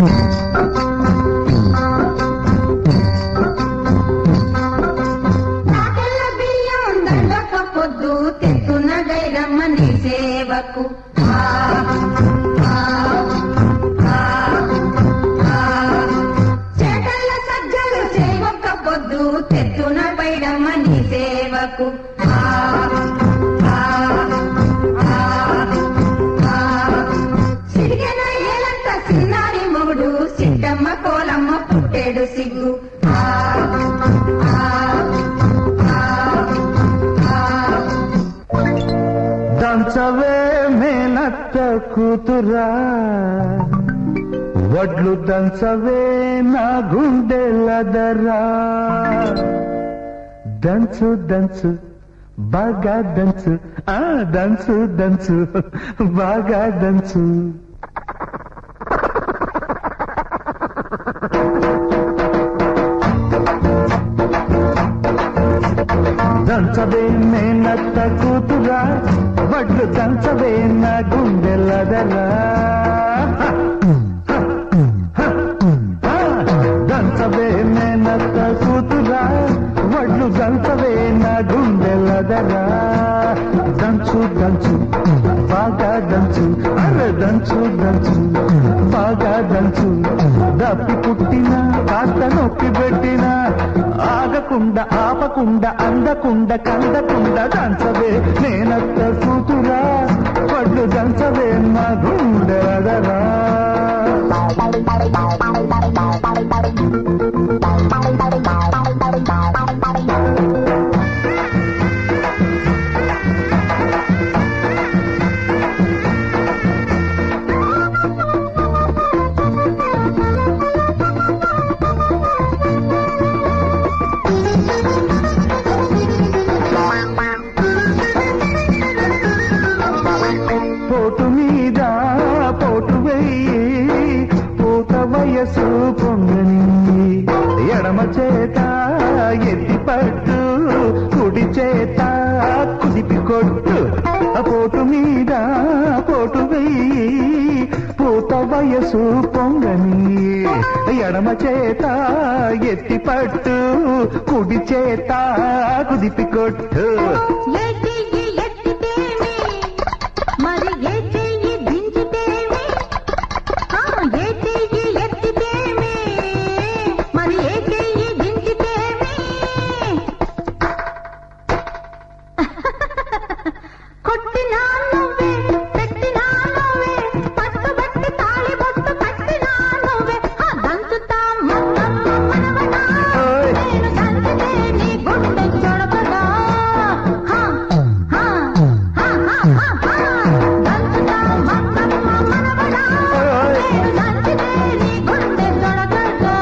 నాటెల్ల బియ్యం దండక పొద్దు తెత్తున గైరమ్మ నీ సేవకు ఆ, ఆ, ఆ, ఆ. చేటల్ల సజ్జలు సేవక పొద్దు తెత్తున బైడమ్మ నీ సేవకు ఆ, ఆ, ఆ, ఆ. సిరిగెన ఏలంత సిన్నారి మొగుడు సిట్టమ్మ కోలమ్మ పుట్టేడు సిగ్గు ఆ, ఆ, ఆ, ఆ. దంచవే మేనత్త కూతురా వడ్లు దంచవే నా గుండెలదరా దంచు దంచు బాగా దంచు ఆ దంచు దంచు బాగా దంచు దంచవే మేనత్త కూతురా వడ్లు దంచవే నా గుండెలదరా దంచవే మేనత్త కూతురా వడ్లు దంచవే నా గుండెలదరా దంచు దంచు బాగా దంచు అరే దంచు దంచు బాగా దంచు దప్పి పుట్టిన కాస్త నొప్పి పెట్టిన ఆగకుండా ఆపకుండా అందకుండా కందకుండా దంచవే నేనత్త కూతురా పళ్ళు దంచవే నా గుండెలదరా పోటు మీద పోటు వెయ్యి పూత వయసు పొంగని ఎడమ చేత ఎత్తి పట్టు కుడి చేత కుదిపి కొట్టు పోటు మీద పోటు వెయ్యి పూత వయసు పొంగని ఎడమ చేత ఎత్తి పట్టు కుడి చేత కుదిపి కొట్టు ఏ చెయ్యి ఎత్తితేమి మరి ఏ చెయ్యి దించితేమి ఆ, ఏ చెయ్యి ఎత్తితేమి మరి ఏ చెయ్యి దించితేమి కొట్టినా నువ్వే పెట్టినా నువ్వే పట్టుబట్టి తాళి బొట్టు కట్టినా నువ్వే ఆ దంచుతా మొత్తమ్మ మనవడా ఓయ్. నేను దంచితే నీ గుండె చొడకదా హా, హా, హా, హా, హా, హా. దంచుతా మొత్తమ్మ మనవడా ఓయ్. నేను దంచితే నీ గుండె చొడకదా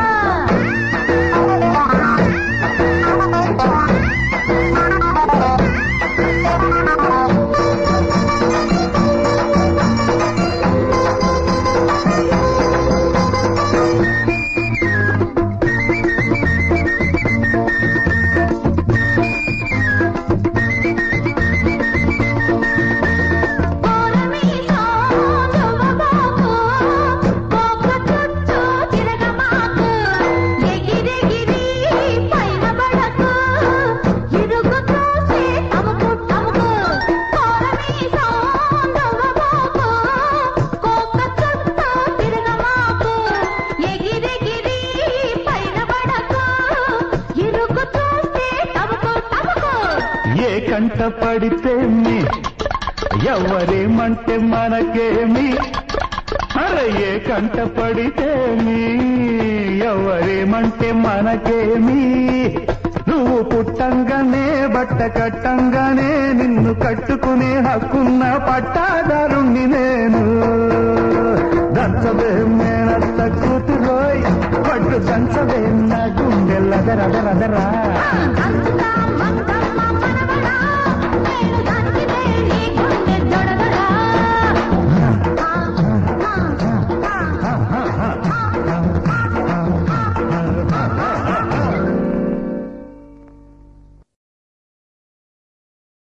కోరమీసో దువ్వబోకు, కోక చుట్టూ తిరగమాకు, ఎగిరెగిరి పైన పడకు, ఇరుగు చూసి తముకు తముకు. కోరమీసో దువ్వబోకు, కోక చుట్టూ తిరగమాకు, ఎగిరెగిరి పైన పడకు, ఇరుగు చూసి తముకు తముకు. ఏ కంట పడితే మీ ఎవరేమంటే మనకేమి అరే ఏ కంట పడితే మీ ఎవరేమంటే మనకేమి నువ్వు పుట్టంగానే బట్ట కట్టంగానే నిన్ను కట్టుకునే హక్కున్న పట్టాదారుణ్ణి నేను దంచవే మేనత్త కూతురోయ్ పట్టు దంచవే నా గుండెలదరదరదరా దంచుతా